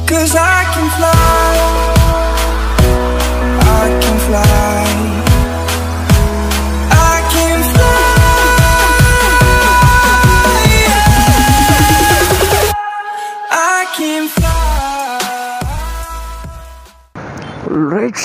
Cause I can fly, I can fly, I can fly, yeah. I can fly. Right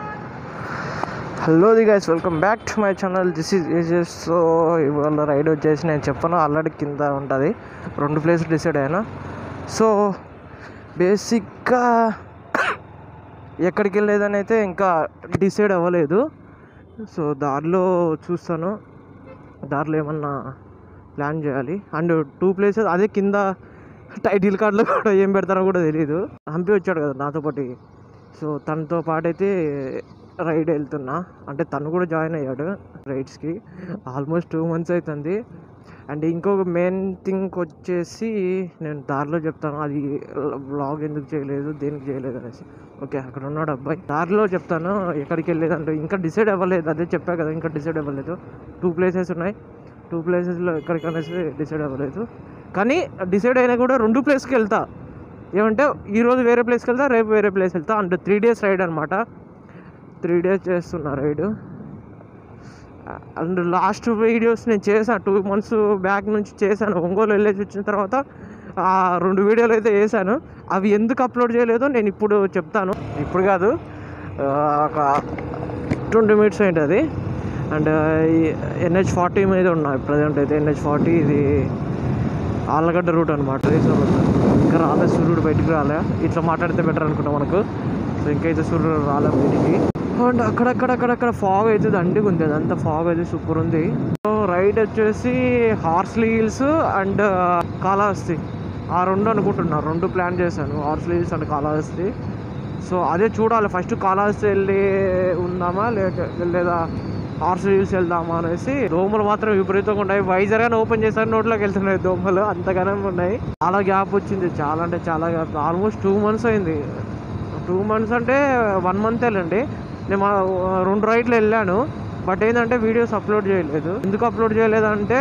hello the guys welcome back to my channel this is ఏజెస్ so ఇవాళ ride వచ్చేసి నేను చెప్పాను already కింద ఉంటుంది రెండు ప్లేసులు decide అయినా సో బేసిక్గా ఎక్కడికి వెళ్ళేదని అయితే ఇంకా డిసైడ్ అవ్వలేదు సో దారిలో చూస్తాను దారిలో ఏమన్నా ప్లాన్ చేయాలి అండ్ టూ ప్లేసెస్ అదే కింద టైటిల్ కార్డులో కూడా ఏం పెడతారో కూడా తెలియదు హంపి వచ్చాడు కదా నాతో పాటు సో తనతో పాటైతే రైడ్ వెళ్తున్నా అంటే తను కూడా జాయిన్ అయ్యాడు రైడ్స్కి ఆల్మోస్ట్ టూ మంత్స్ అవుతుంది అండ్ ఇంకొక మెయిన్ థింగ్ వచ్చేసి నేను దారిలో చెప్తాను అది బ్లాగ్ ఎందుకు చేయలేదు దేనికి చేయలేదు అనేసి ఓకే అక్కడ ఉన్నాడు అబ్బాయి దారిలో చెప్తాను ఎక్కడికి వెళ్ళేదంటే ఇంకా డిసైడ్ అవ్వలేదు అదే చెప్పా కదా ఇంకా డిసైడ్ అవ్వలేదు టూ ప్లేసెస్ ఉన్నాయి టూ ప్లేసెస్లో ఎక్కడికి అనేసి డిసైడ్ అవ్వలేదు కానీ డిసైడ్ అయినా కూడా రెండు ప్లేస్కి వెళ్తా ఏమంటే ఈరోజు వేరే ప్లేస్కి వెళ్తా రేపు వేరే ప్లేస్ వెళ్తా అంటే త్రీ డేస్ రైడ్ అనమాట త్రీ డేస్ చేస్తున్నా రైడ్ అండ్ లాస్ట్ వీడియోస్ నేను చేశాను టూ మంత్స్ బ్యాక్ నుంచి చేశాను ఒంగోలు వెళ్ళేసి వచ్చిన తర్వాత ఆ రెండు వీడియోలు అయితే వేసాను అవి ఎందుకు అప్లోడ్ చేయలేదో నేను ఇప్పుడు చెప్తాను ఇప్పుడు కాదు ఆ, ఒక ట్వంటీ మినిట్స్ అయింది అది అండ్ ఎన్హెచ్ ఫార్టీ మీద ఉన్నా ప్రజెంట్ అయితే ఎన్హెచ్ ఫార్టీ ఇది ఆళ్ళగడ్డ రూట్ అనమాట ఇంకా రాలే సూర్యుడు బయటికి రాలే ఇట్లా మాట్లాడితే బెటర్ అనుకుంటా మనకు సో ఇంకైతే సూర్యుడు రాలే బయటికి అండ్ అక్కడక్కడక్కడక్కడ ఫాగ్ అయితే దండిగా ఉంది అదంతా ఫాగ్ అయితే సూపర్ ఉంది సో రైడ్ వచ్చేసి హార్స్లీ హిల్స్ అండ్ కాళహస్తి ఆ రెండు అనుకుంటున్నా రెండు ప్లాన్ చేశాను Horsley Hills and Kalahasti so అదే చూడాలి ఫస్ట్ కాళహస్తి వెళ్ళి ఉందామా లేక లేదా హార్స్ హిల్స్ వెళ్దామా అనేసి దోమలు మాత్రం విపరీతంగా ఉన్నాయి వైజర్ గానే ఓపెన్ చేశారు నోట్లోకి వెళ్తున్నాయి దోమలు అంతగానే ఉన్నాయి చాలా గ్యాప్ వచ్చింది చాలా అంటే చాలా గ్యాప్ ఆల్మోస్ట్ టూ మంత్స్ అయింది టూ మంత్స్ అంటే వన్ మంత్ వెళ్ళండి నేను మా రెండు రైడ్లు వెళ్ళాను బట్ ఏంటంటే వీడియోస్ అప్లోడ్ చేయలేదు ఎందుకు అప్లోడ్ చేయలేదు అంటే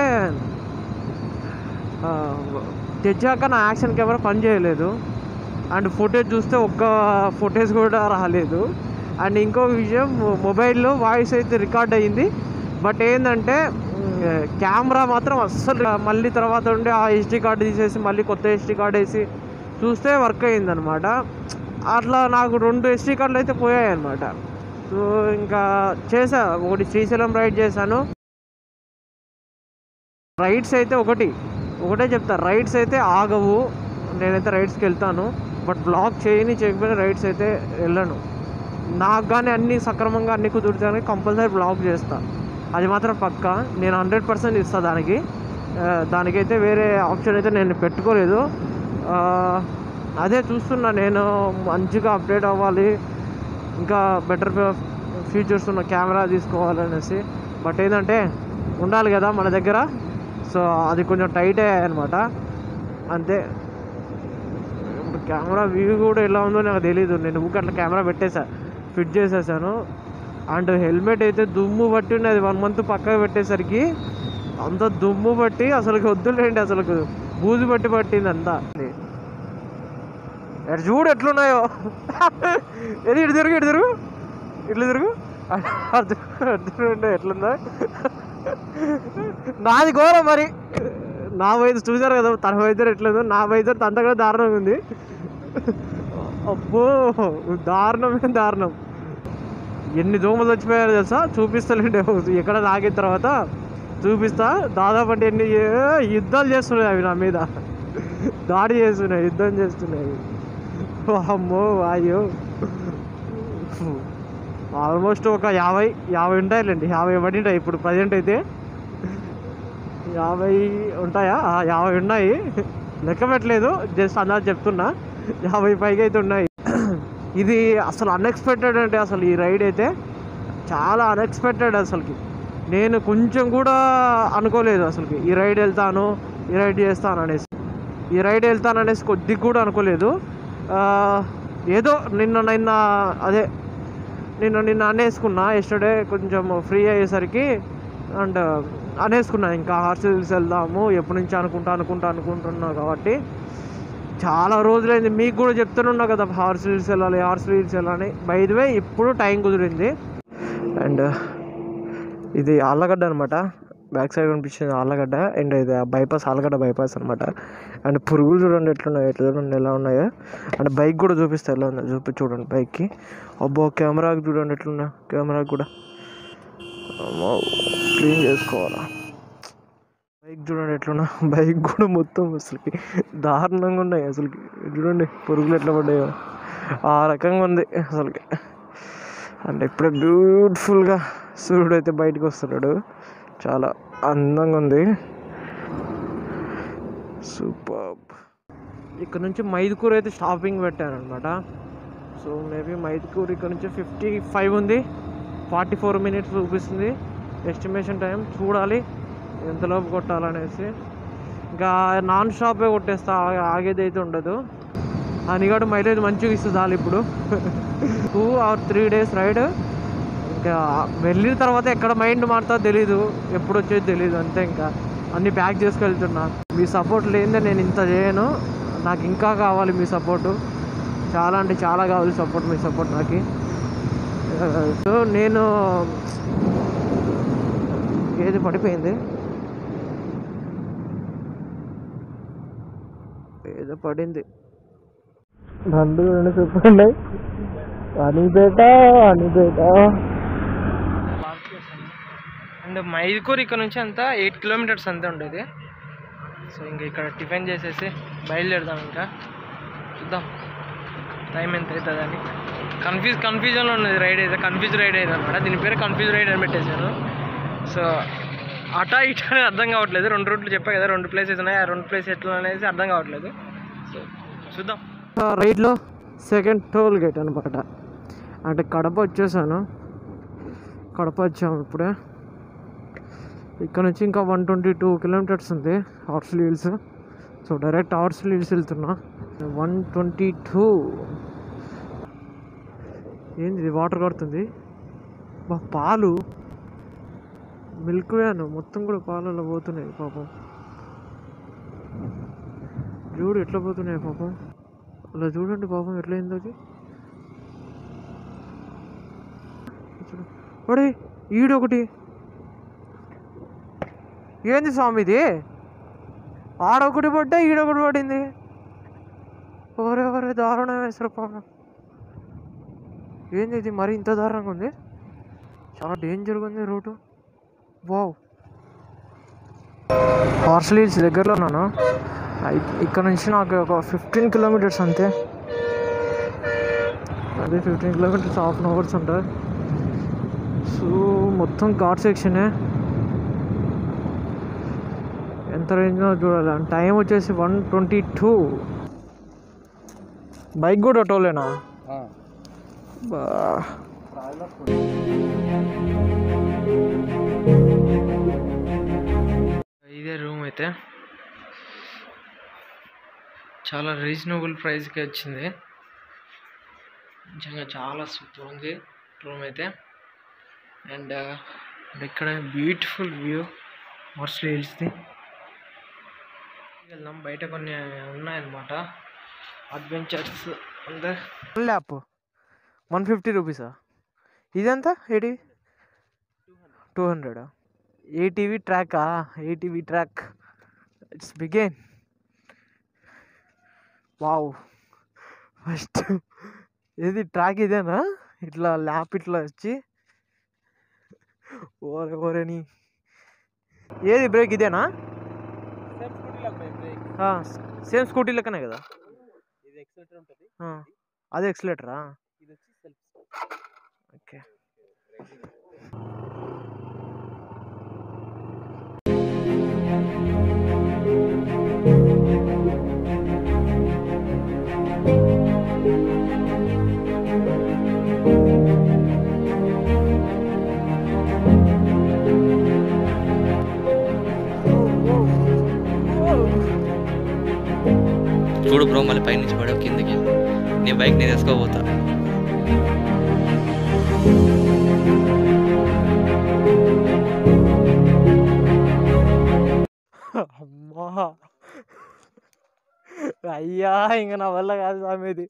ఆ, తెచ్చాక నా యాక్షన్ కెమెరా పని చేయలేదు అండ్ ఫుటేజ్ చూస్తే ఒక్క ఫుటేజ్ కూడా రాలేదు అండ్ ఇంకో విషయం మొబైల్లో వాయిస్ అయితే రికార్డ్ అయ్యింది బట్ ఏంటంటే కెమెరా మాత్రం అస్సలు మళ్ళీ తర్వాత ఉండి ఆ హెచ్డి కార్డు తీసేసి మళ్ళీ కొత్త హెచ్డి కార్డు వేసి చూస్తే వర్క్ అయిందనమాట అట్లా నాకు రెండు హెచ్డి కార్డులు అయితే పోయాయి అనమాట సో ఇంకా చేసా ఒకటి శ్రీశైలం రైడ్ చేశాను రైడ్స్ అయితే ఒకటి ఒకటే చెప్తా రైడ్స్ అయితే ఆగవు నేనైతే రైడ్స్కి వెళ్తాను బట్ బ్లాక్ చేయని చేయకపోయినా రైడ్స్ అయితే వెళ్ళను నాకు కానీ అన్ని సక్రమంగా అన్ని కుదురుతాను కంపల్సరీ బ్లాక్ చేస్తా అది మాత్రం పక్క నేను హండ్రెడ్ పర్సెంట్ ఇస్తాను దానికి ఆ, దానికైతే వేరే ఆప్షన్ అయితే నేను పెట్టుకోలేదు ఆ, అదే చూస్తున్నా నేను మంచిగా అప్డేట్ అవ్వాలి ఇంకా బెటర్ ఫీచర్స్ ఉన్న కెమెరా తీసుకోవాలనేసి బట్ ఏంటంటే ఉండాలి కదా మన దగ్గర సో అది కొంచెం టైటే అనమాట అంతే ఇప్పుడు కెమెరా వ్యూ కూడా ఎలా ఉందో నాకు తెలియదు నేను ఊరికి అట్లా కెమెరా పెట్టేసా ఫిట్ చేసేసాను అండ్ హెల్మెట్ అయితే దుమ్ము పట్టి ఉన్నది వన్ మంత్ పక్కకు పెట్టేసరికి అంత దుమ్ము పట్టి అసలు వద్దులేండి అసలు బూజు పట్టి పట్టింది అంతా ఎటు చూడు ఎట్లున్నాయో ఏది ఇటు తిరుగు ఇటు తిరుగు ఇట్లు తిరుగు అర్థం ఎట్లుందో నాది ఘోరం మరి నా వయసు చూసారు కదా తన వయసు ఎట్లేదు నా వయసు అంత కూడా దారుణంగా ఉంది అబ్బో దారుణమే దారుణం ఎన్ని దోమలు చచ్చిపోయారో తెలుసా చూపిస్తలేండి ఎక్కడ తాగిన తర్వాత చూపిస్తా దాదాపు అంటే ఎన్ని ఏ, యుద్ధాలు చేస్తున్నాయి అవి నా మీద దాడి చేస్తున్నాయి యుద్ధం చేస్తున్నాయి అమ్మో అయ్యో ఆల్మోస్ట్ ఒక యాభై యాభై ఉంటాయిలేండి యాభై పడింటాయి ఇప్పుడు ప్రజెంట్ అయితే యాభై ఉంటాయా ఆ, యాభై ఉన్నాయి లెక్క పెట్టలేదు జస్ట్ అందాజు చెప్తున్నా యాభై పైగా అయితే ఉన్నాయి ఇది అసలు అన్ఎక్స్పెక్టెడ్ అంటే అసలు ఈ రైడ్ అయితే చాలా అన్ఎక్స్పెక్టెడ్ అసలుకి నేను కొంచెం కూడా అనుకోలేదు అసలుకి ఈ రైడ్ వెళ్తాను ఈ రైడ్ చేస్తాను అనేసి ఈ రైడ్ వెళ్తాను అనేసి కొద్దిగా కూడా అనుకోలేదు ఆ, ఏదో నిన్న నిన్న అదే నిన్న నిన్న అనేసుకున్నా ఎస్టర్డే కొంచెం ఫ్రీ అయ్యేసరికి అండ్ అనేసుకున్నా ఇంకా హార్సిల్స్ వెళ్దాము ఎప్పటి నుంచి అనుకుంటా అనుకుంటా అనుకుంటున్నా కాబట్టి చాలా రోజులైంది మీకు కూడా చెప్తూనే కదా హార్స్ రీల్స్ వెళ్ళాలి హార్స్ రీల్స్ వెళ్ళాలి బై ది వే ఇప్పుడు టైం కుదిరింది అండ్ ఇది ఆళ్ళగడ్డ అనమాట బ్యాక్ సైడ్ కనిపించింది ఆళ్ళగడ్డ అండ్ ఇది బైపాస్ ఆళ్ళగడ్డ బైపాస్ అనమాట అండ్ పురుగులు చూడండి ఎట్లున్నాయో ఎట్లా చూడండి ఎలా ఉన్నాయో అండ్ బైక్ కూడా చూపిస్తా ఎలా ఉందో చూపి చూడండి బైక్కి అబ్బో కెమెరాకి చూడండి ఎట్లున్నా కెమెరాకి కూడా అమ్మో క్లీన్ చేసుకోవాలా బైక్ చూడండి ఎట్లున్నా బైక్ కూడా మొత్తం అసలుకి దారుణంగా ఉన్నాయి అసలుకి చూడండి పురుగులు ఎట్లా పడ్డాయో ఆ రకంగా ఉంది అసలుకి అంటే ఇప్పుడే బ్యూటిఫుల్గా సూర్యుడు అయితే బయటకు వస్తున్నాడు చాలా అందంగా ఉంది సూపర్ ఇక్కడ నుంచి మైదుకూరు అయితే షాపింగ్ పెట్టారనమాట సో మేబీ మైదుకూరు ఇక్కడ నుంచి ఫిఫ్టీ ఫైవ్ ఉంది ఫార్టీ ఫోర్ మినిట్స్ చూపిస్తుంది ఎస్టిమేషన్ టైం చూడాలి ఎంతలోపు కొట్టాలనేసి ఇంకా నాన్ స్టాపే కొట్టేస్తా ఆ- ఆగేది అయితే ఉండదు అనిగాడు మైలేజ్ మంచిగా ఇస్తుంది చాలు ఇప్పుడు two or three days ride ఇంకా వెళ్ళిన తర్వాత ఎక్కడ మైండ్ మారుతుందో తెలీదు ఎప్పుడు వచ్చేది తెలీదు అంతే ఇంకా అన్నీ ప్యాక్ చేసుకెళ్తున్నా మీ సపోర్ట్ లేదే నేను ఇంత చేయను నాకు ఇంకా కావాలి మీ సపోర్టు చాలా అంటే చాలా కావాలి సపోర్ట్ మీ సపోర్ట్ నాకు సో నేను ఏది పడిపోయింది ఏదో పడింది రెండు రెండు చెప్పండి అనిపేట అనిపేట అండ్ మైదుకూరు ఇక్కడ నుంచి అంతా ఎయిట్ కిలోమీటర్స్ అంతే ఉండేది సో ఇంక ఇక్కడ టిఫిన్ చేసేసి బయలుదేరదాం ఇంకా చూద్దాం టైం ఎంత అవుతుంది అని కన్ఫ్యూజ్ కన్ఫ్యూజన్లో ఉన్నది రైడ్ అయితే కన్ఫ్యూజ్ రైడ్ అయితే అనమాట దీని పేరు కన్ఫ్యూజ్ రైడ్ అని పెట్టేశాను సో అటా ఇటా అనేది అర్థం కావట్లేదు రెండు రూట్లు చెప్పా కదా రెండు ప్లేసెస్ ఉన్నాయి ఆ రెండు ప్లేస్ ఎట్లా అనేది అర్థం కావట్లేదు సో చూద్దాం రైడ్లో సెకండ్ టోల్ గేట్ అనమాట అంటే కడప వచ్చేసాను కడప వచ్చాము ఇప్పుడే ఇక్కడ నుంచి ఇంకా వన్ ట్వంటీ టూ కిలోమీటర్స్ ఉంది Horsley Hills so direct Horsley Hills వెళ్తున్నా వన్ ట్వంటీ టూ ఏంది ఇది వాటర్ కడుతుంది బా పాలు మిల్క్ వ్యాన్ మొత్తం కూడా పాలలో పోతున్నాయి పాపం చూడు ఎట్లా పోతున్నాయి పాపం అలా చూడండి పాపం ఎట్లా అయిందో అది చూడు. ఒడే ఈడొకటి ఏంది స్వామి ఇది ఆడొకటి పడ్డా ఈడొకటి పడింది ఎవరెవరే దారుణం వేసారు పాపం ఏంది ఇది మరి ఇంత దారుణంగా ఉంది చాలా డేంజర్గా ఉంది రూటు వావ్ హార్స్లీ హిల్స్ దగ్గరలో ఉన్నాను ఐ- ఇక్కడ నుంచి నాకు ఒక ఫిఫ్టీన్ కిలోమీటర్స్ అంతే అదే fifteen kilometers half an hours ఉంటుంది సో మొత్తం ఘాట్ సెక్షనే ఎంత రేంజ్లో చూడాలి టైం వచ్చేసి వన్ ట్వంటీ టూ బైక్ కూడా టోలేనా బా ఇదే రూమ్ అయితే చాలా రీజనబుల్ ప్రైస్కి వచ్చింది నిజంగా చాలా సూపర్ ఉంది రూమ్ అయితే అండ్ ఇక్కడ బ్యూటిఫుల్ వ్యూ మోస్ట్లీ హిల్స్ది వెళ్దాం బయట కొన్ని ఉన్నాయన్నమాట అడ్వెంచర్స్ అంతా ల్యాప్ వన్ ఫిఫ్టీ రూపీసా ఇదంతా ఏటి టూ హండ్రెడా ఏటీవీ ట్రాకా ఏటీవీ ట్రాక్ ఇట్స్ బిగేన్ వావ్ ఫస్ట్ ఏది ట్రాక్ ఇదేనా ఇట్లా ల్యాప్ ఇట్లా వచ్చి ఓరే ఓరేని ఏది బ్రేక్ ఇదేనా సేమ్ స్కూటీ లెక్కనే కదా ఇది ఎక్సలేటర్ ఉంటుంది ఆ, అదే ఎక్సలేటరా ఇది వచ్చి సెల్ఫ్ ఓకే చూడు బ్రో మళ్ళీ పైనుంచి పడావు కిందకి నీ బైక్ నేను వేసుకోబోతా అమ్మా అయ్యా ఇంకా నా వల్ల కాదు స్వామి ఇది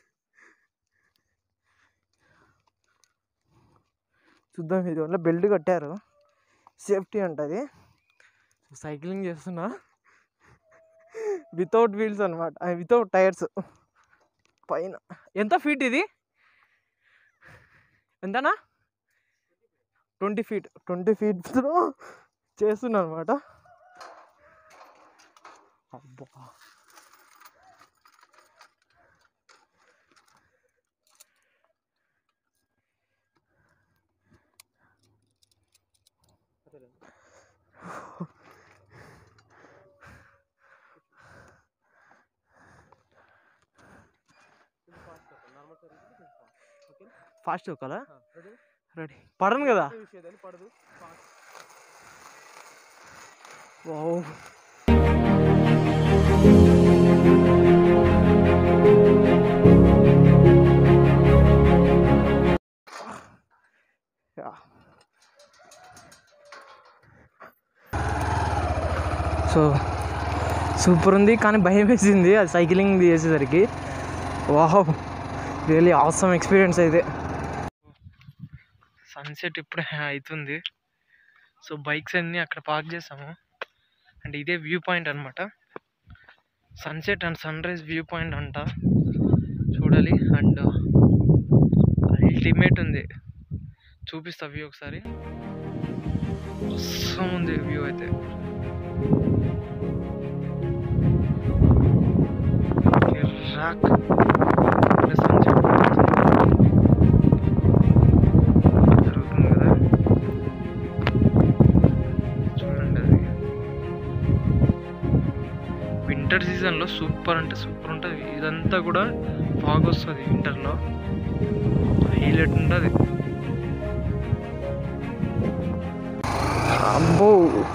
చూద్దాం ఇది వల్ల బెల్ట్ కట్టారు సేఫ్టీ ఉంటుంది సైక్లింగ్ చేస్తున్నా వితౌట్ వీల్స్ అనమాట వితౌట్ టైర్స్ పైన ఎంత ఫీట్ ఇది ఎంతనా ట్వంటీ ఫీట్ ట్వంటీ ఫీట్స్లో చేస్తున్నా అనమాట అబ్బా ఫాస్ట్ ఒక్కలా రెడీ పడను కదా పడదు వావ్ యా. సో సూపర్ ఉంది కానీ భయం వేసింది అది సైక్లింగ్ చేసేసరికి వాహ్ రియలీ ఆసమ్ ఎక్స్పీరియన్స్ అయితే సన్సెట్ ఇప్పుడే అవుతుంది సో బైక్స్ అన్నీ అక్కడ పార్క్ చేసాము అండ్ ఇదే వ్యూ పాయింట్ అనమాట sunset and sunrise view point అంట చూడాలి అండ్ అల్టిమేట్ ఉంది చూపిస్తా వ్యూ ఒకసారి అవసరం ఉంది వ్యూ అయితే రాక్ సన్సెట్ జరుగుతుంది కదా చూడండి అది వింటర్ సీజన్లో సూపర్ అంటే సూపర్ ఉంటుంది ఇదంతా కూడా ఫాగ్ వస్తుంది వింటర్లో హైలైట్ ఉంటుంది అబ్బో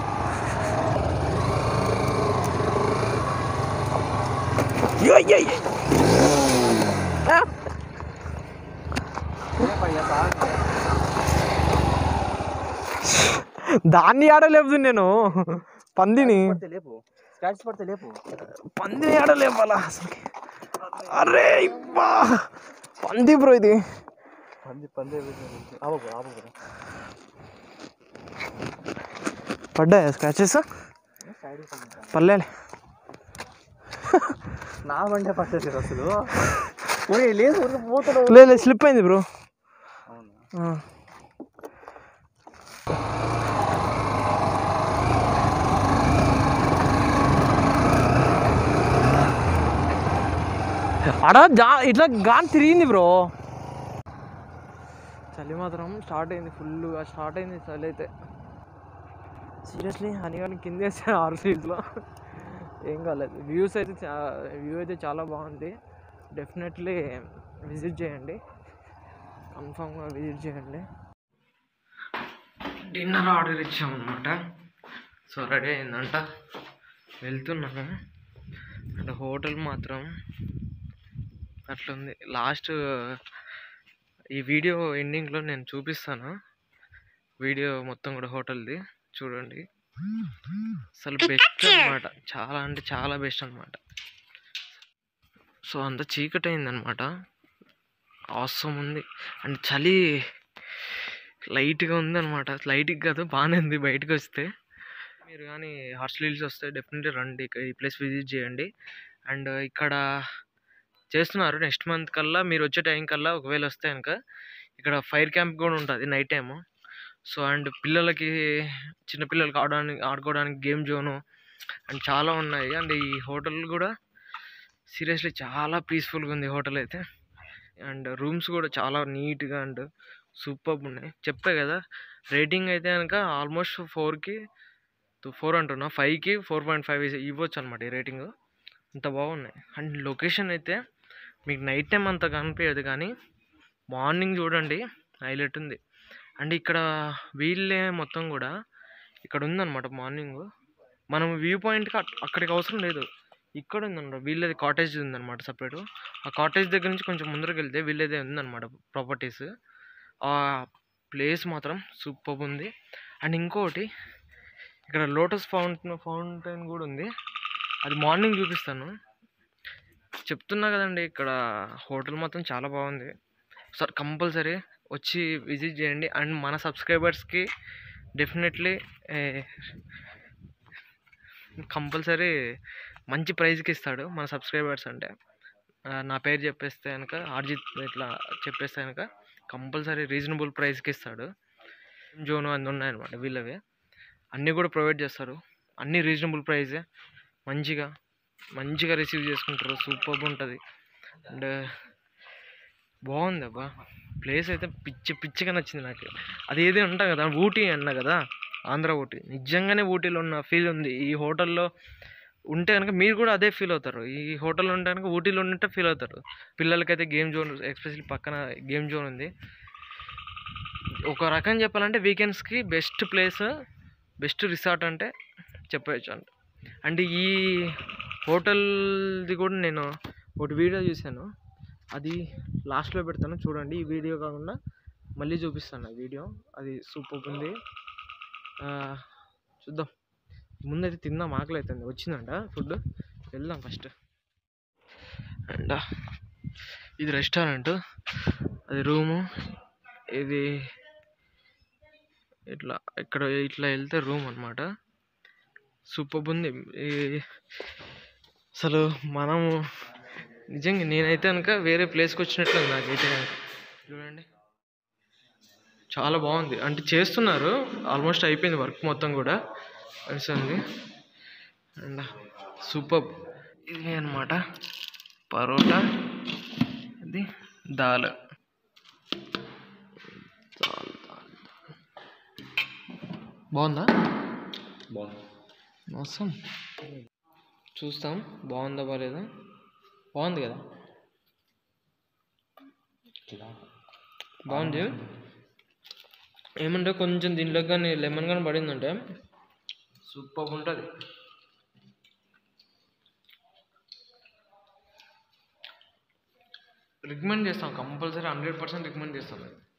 దాన్ని ఆడలేపు నేను పందిని పడితే లేపు స్కాచ్ పడితే లేపు పందిని ఆడలేపాలా అసలుకి అరే ఇబ్బా పంది బ్రో ఇది పంది పంది ఆపకు ఆపకు పడ్డాయా స్క్రాచెస్ పర్లే నా బండే పట్టేసి అసలు ఓయ్ లేదు ఊరికి పోతాడు లేదు స్లిప్ అయింది బ్రో అవునా అడ జా ఇట్లా గాని తిరిగింది బ్రో చలి మాత్రం స్టార్ట్ అయింది ఫుల్గా స్టార్ట్ అయింది చలి అయితే సీరియస్లీ హనీ కానీ కింద వేసాను ఆరు సీట్స్లో ఏం కాలేదు వ్యూస్ అయితే వ్యూ అయితే చాలా బాగుంది డెఫినెట్లీ విజిట్ చేయండి కన్ఫామ్గా విజిట్ చేయండి డిన్నర్ ఆర్డర్ ఇచ్చామన్నమాట సో రెడీ అయిందంట వెళ్తున్నాను అండ్ హోటల్ మాత్రం అట్లుంది లాస్ట్ ఈ వీడియో ఎండింగ్లో నేను చూపిస్తాను వీడియో మొత్తం కూడా హోటల్ది చూడండి అసలు బెస్ట్ అన్నమాట చాలా అంటే చాలా బెస్ట్ అన్నమాట సో అంత చీకటి అయిందనమాట అవసరం ఉంది అండ్ చలి లైట్గా ఉందన్నమాట లైట్గా కాదు బాగానే ఉంది బయటకు వస్తే మీరు కానీ హార్స్ హిల్స్ వస్తే డెఫినెట్లీ రండి ఇక్కడ ఈ ప్లేస్ విజిట్ చేయండి అండ్ ఇక్కడ చేస్తున్నారు నెక్స్ట్ మంత్ కల్లా మీరు వచ్చే టైం కల్లా ఒకవేళ వస్తే కనుక ఇక్కడ ఫైర్ క్యాంప్ కూడా ఉంటుంది నైట్ టైము సో అండ్ పిల్లలకి చిన్నపిల్లలకి ఆడడానికి ఆడుకోవడానికి గేమ్ జోను అండ్ చాలా ఉన్నాయి అండ్ ఈ హోటల్ కూడా సీరియస్లీ చాలా పీస్ఫుల్గా ఉంది హోటల్ అయితే అండ్ రూమ్స్ కూడా చాలా నీట్గా అండ్ సూపర్ ఉన్నాయి చెప్పే కదా రేటింగ్ అయితే కనుక ఆల్మోస్ట్ ఫోర్కి ఫోర్ అంటున్నా ఫైవ్కి ఫోర్ పాయింట్ ఫైవ్ ఇవ్వచ్చు అనమాట ఈ రేటింగ్ అంత బాగున్నాయి అండ్ లొకేషన్ అయితే మీకు నైట్ టైం అంత కనిపించదు కానీ మార్నింగ్ చూడండి హైలైట్ ఉంది అండ్ ఇక్కడ వీళ్ళే మొత్తం కూడా ఇక్కడ ఉందన్నమాట మార్నింగ్ మనం వ్యూ పాయింట్కి అక్కడికి అవసరం లేదు ఇక్కడ ఉందన్నమాట వీళ్ళది కాటేజ్ ఉందన్నమాట సపరేట్ ఆ కాటేజ్ దగ్గర నుంచి కొంచెం ముందరకు వెళ్తే వీళ్ళదే ఉందన్నమాట ప్రాపర్టీస్ ఆ ప్లేస్ మాత్రం సూపర్ ఉంది అండ్ ఇంకోటి ఇక్కడ లోటస్ ఫౌంటైన్ ఫౌంటైన్ కూడా ఉంది అది మార్నింగ్ చూపిస్తాను చెప్తున్నా కదండి ఇక్కడ హోటల్ మొత్తం చాలా బాగుంది సార్ కంపల్సరీ వచ్చి విజిట్ చేయండి అండ్ మన సబ్స్క్రైబర్స్కి డెఫినెట్లీ కంపల్సరీ మంచి ప్రైజ్కి ఇస్తాడు మన సబ్స్క్రైబర్స్ అంటే ఆ, నా పేరు చెప్పేస్తే కనుక ఆర్జిత్ ఇట్లా చెప్పేస్తే కనుక కంపల్సరీ రీజనబుల్ ప్రైస్కి ఇస్తాడు జోను అన్నీ ఉన్నాయన్నమాట వీళ్ళవి అన్నీ కూడా ప్రొవైడ్ చేస్తారు అన్నీ రీజనబుల్ ప్రైజే మంచిగా మంచిగా రిసీవ్ చేసుకుంటారు సూపర్ ఉంటుంది అండ్ బాగుంది అబ్బా ప్లేస్ అయితే పిచ్చి పిచ్చిగా నచ్చింది నాకు అది ఏది అంటాం కదా ఊటీ అన్నా కదా ఆంధ్ర ఊటీ నిజంగానే ఊటీలో ఉన్న ఫీల్ ఉంది ఈ హోటల్లో ఉంటే కనుక మీరు కూడా అదే ఫీల్ అవుతారు ఈ హోటల్లో ఉంటే కనుక ఊటీలో ఉన్నట్టే ఫీల్ అవుతారు పిల్లలకైతే గేమ్ జోన్ ఎస్పెషల్లీ పక్కన గేమ్ జోన్ ఉంది ఒక రకం చెప్పాలంటే వీకెండ్స్కి బెస్ట్ ప్లేస్ బెస్ట్ రిసార్ట్ అంటే చెప్పవచ్చు అంట అండ్ ఈ హోటల్ది కూడా నేను ఒకటి వీడియో చూశాను అది లాస్ట్లో పెడతాను చూడండి ఈ వీడియో కాకుండా మళ్ళీ చూపిస్తాను ఆ వీడియో అది సూపర్ ఉంది ఆ, చూద్దాం ముందైతే తిందాం ఆకలి అవుతుంది వచ్చిందంట ఫుడ్ వెళ్దాం ఫస్ట్ అండ్ ఇది రెస్టారెంట్ అది రూము ఇది ఇట్లా ఇక్కడ ఇట్లా వెళ్తే రూమ్ అనమాట సూపర్ ఉంది ఈ- అసలు మనము నిజంగా నేనైతే కనుక వేరే ప్లేస్కి వచ్చినట్లు ఉంది నాకైతే కనుక చూడండి చాలా బాగుంది అంటే చేస్తున్నారు ఆల్మోస్ట్ అయిపోయింది వర్క్ మొత్తం కూడా తెలిసింది అండ్ సూపర్ ఇది అనమాట పరోటా ఇది దాల్ దాల్ దాల్ బాగుందా బాగుంది మోసం చూస్తాం బాగుందా బాగాలేదా బాగుంది కదా బాగుంది ఏమంటే కొంచెం దీంట్లో కానీ లెమన్ కానీ పడిందంటే సూపర్ ఉంటుంది రికమెండ్ చేస్తాం కంపల్సరీ హండ్రెడ్ పర్సెంట్ రికమెండ్ చేస్తాం